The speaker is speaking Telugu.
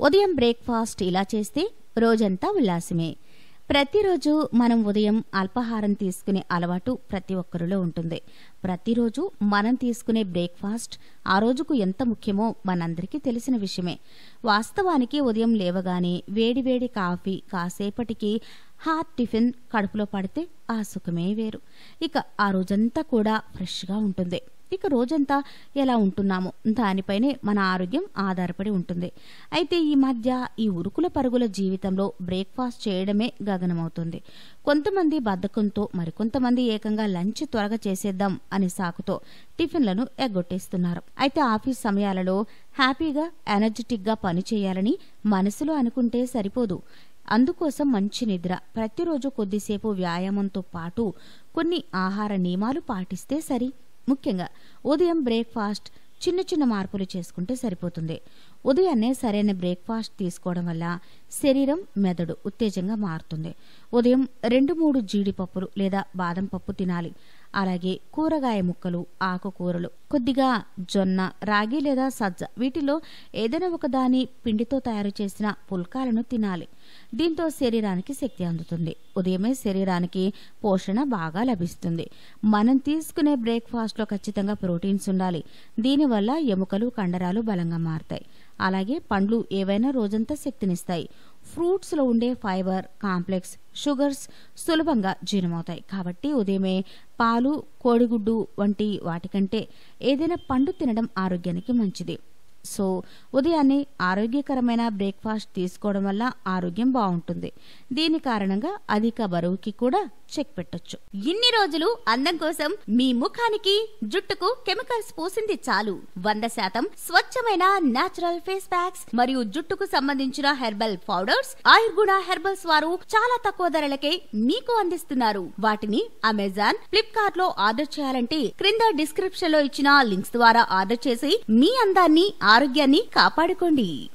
ఉదయం బ్రేక్ఫాస్ట్ ఇలా చేస్తే రోజంతా ఉల్లాసమే ప్రతిరోజు మనం ఉదయం అల్పాహారం తీసుకునే అలవాటు ప్రతి ఒక్కరిలో ఉంటుంది ప్రతిరోజు మనం తీసుకునే బ్రేక్ఫాస్ట్ ఆ రోజుకు ఎంత ముఖ్యమో మనందరికీ తెలిసిన విషయమే వాస్తవానికి ఉదయం లేవగానే వేడివేడి కాఫీ కాసేపటికి హాట్ టిఫిన్ కడుపులో పడితే ఆ సుఖమే వేరు ఇక ఆ రోజంతా కూడా ఫ్రెష్గా ఉంటుంది ఇక రోజంతా ఎలా ఉంటున్నామో దానిపైనే మన ఆరోగ్యం ఆధారపడి ఉంటుంది అయితే ఈ మధ్య ఈ ఉరుకుల పరుగుల జీవితంలో బ్రేక్ఫాస్ట్ చేయడమే గగనమవుతుంది కొంతమంది బద్ధకంతో మరికొంతమంది ఏకంగా లంచ్ త్వరగా చేసేద్దాం అనే సాకుతో టిఫిన్లను ఎగ్గొట్టేస్తున్నారు అయితే ఆఫీస్ సమయాలలో హ్యాపీగా ఎనర్జెటిక్గా పని చేయాలని మనసులో అనుకుంటే సరిపోదు అందుకోసం మంచి నిద్ర ప్రతిరోజు కొద్దిసేపు వ్యాయామంతో పాటు కొన్ని ఆహార నియమాలు పాటిస్తే సరి ముఖ్యంగా ఉదయం బ్రేక్ఫాస్ట్ చిన్న చిన్న మార్పులు చేసుకుంటే సరిపోతుంది ఉదయాన్నే సరైన బ్రేక్ఫాస్ట్ తీసుకోవడం వల్ల శరీరం మెదడు ఉత్తేజంగా మారుతుంది ఉదయం రెండు మూడు జీడిపప్పులు లేదా బాదం పప్పు తినాలి అలాగే కూరగాయ ముక్కలు ఆకుకూరలు కొద్దిగా జొన్న రాగి లేదా సజ్జ వీటిలో ఏదైనా ఒక దాని పిండితో తయారు చేసిన పుల్కాలను తినాలి దీంతో శరీరానికి శక్తి అందుతుంది ఉదయమే శరీరానికి పోషణ బాగా లభిస్తుంది మనం తీసుకునే బ్రేక్ఫాస్ట్లో ఖచ్చితంగా ప్రోటీన్స్ ఉండాలి దీనివల్ల ఎముకలు కండరాలు బలంగా మారతాయి అలాగే పండ్లు ఏవైనా రోజంతా శక్తినిస్తాయి ఫ్రూట్స్లో ఉండే ఫైబర్ కాంప్లెక్స్ షుగర్స్ సులభంగా జీర్ణమవుతాయి కాబట్టి ఉదయమే పాలు కోడిగుడ్డు వంటి వాటికంటే ఏదైనా పండు తినడం ఆరోగ్యానికి మంచిది సో ఉదయాన్నే ఆరోగ్యకరమైన బ్రేక్ఫాస్ట్ తీసుకోవడం వల్ల ఆరోగ్యం బాగుంటుంది దీని కారణంగా అధిక బరువుకి కూడా చెక్ పెట్టొచ్చు ఇన్ని రోజులు అందం కోసం మీ ముఖానికి జుట్టుకు కెమికల్స్ పూసింది చాలు వంద శాతం స్వచ్ఛమైన నాచురల్ ఫేస్ ప్యాక్స్ మరియు జుట్టుకు సంబంధించిన హెర్బల్ పౌడర్స్ ఆయుర్గుణ హెర్బల్స్ వారు చాలా తక్కువ ధరలకే మీకు అందిస్తున్నారు వాటిని అమెజాన్ ఫ్లిప్కార్ట్ లో ఆర్డర్ చేయాలంటే క్రింద డిస్క్రిప్షన్ లో ఇచ్చిన లింక్స్ ద్వారా ఆర్డర్ చేసి మీ అందాన్ని ఆరోగ్యాన్ని కాపాడుకోండి